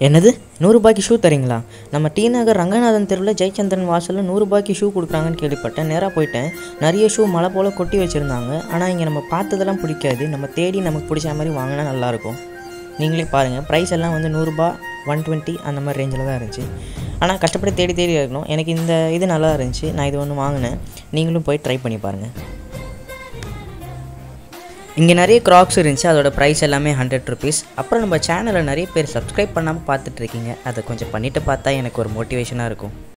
என்னது நூறுரூபாய்க்கு ஷூ தரீங்களா நம்ம டி நகர் ரங்கநாதன் தெருவில் ஜெயச்சந்திரன் வாசலில் நூறுரூபாய்க்கு ஷூ கொடுக்குறாங்கன்னு கேள்விப்பட்டேன் நேராக போயிட்டேன் நிறைய ஷூ மலை போல் கொட்டி வச்சுருந்தாங்க ஆனால் இங்கே நம்ம பார்த்ததெல்லாம் பிடிக்காது நம்ம தேடி நமக்கு பிடிச்ச மாதிரி வாங்கினா நல்லாயிருக்கும் நீங்களே பாருங்கள் ப்ரைஸ் எல்லாம் வந்து நூறுரூபா ஒன் டுவெண்ட்டி அந்த மாதிரி ரேஞ்சில் தான் இருந்துச்சு ஆனால் கஷ்டப்பட்டு தேடி தேடி இருக்கணும் எனக்கு இந்த இது நல்லா இருந்துச்சு நான் இது ஒன்று வாங்கினேன் நீங்களும் போய் ட்ரை பண்ணி பாருங்கள் இங்கே நிறைய க்ராக்ஸ் இருந்துச்சு அதோட ப்ரைஸ் எல்லாமே ஹண்ட்ரட் ருபீஸ் அப்புறம் நம்ம சேனலை நிறைய பேர் சப்ஸ்கிரைப் பண்ணாமல் பார்த்துட்ருக்கீங்க அதை கொஞ்சம் பண்ணிவிட்டு பார்த்தா எனக்கு ஒரு மோட்டிவேஷனாக இருக்கும்